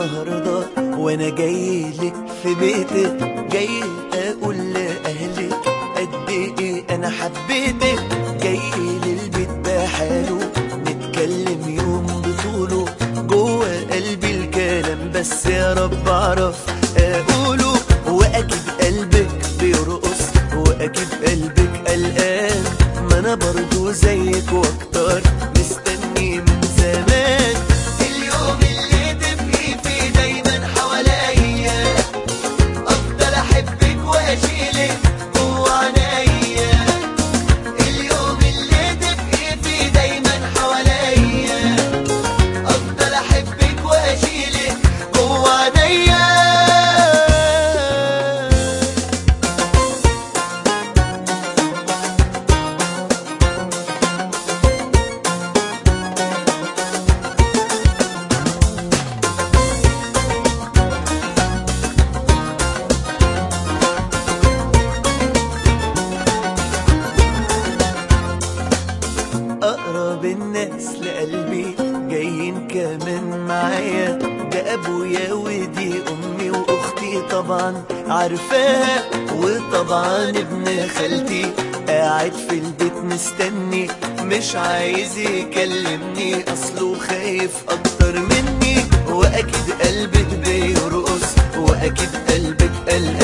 النهاردة وانا جاي لك في بيتك جاي اقول لاهلك قد ايه انا حبيتك جاي للبيت بحاله نتكلم يوم بطوله جوه قلبي الكلام بس يا رب اعرف اقوله واكيد قلبك بيرقص واكيد قلبك قلقان ما انا برضو زيك واكتر مستني من زمان اليوم اللي تبقي فيه دايما حواليا افضل احبك واشيلك جوا عينيا اليوم اللي تبقي فيه دايما حواليا افضل احبك واشيلك جوا عينيا أقرب الناس لقلبي جايين كمان معايا ده أبويا ودي أمي وأختي طبعا عارفاها وطبعا ابن خالتي قاعد في البيت مستني مش عايز يكلمني أصله خايف أكتر مني وأكيد قلبك بيرقص وأكيد قلبك قلبي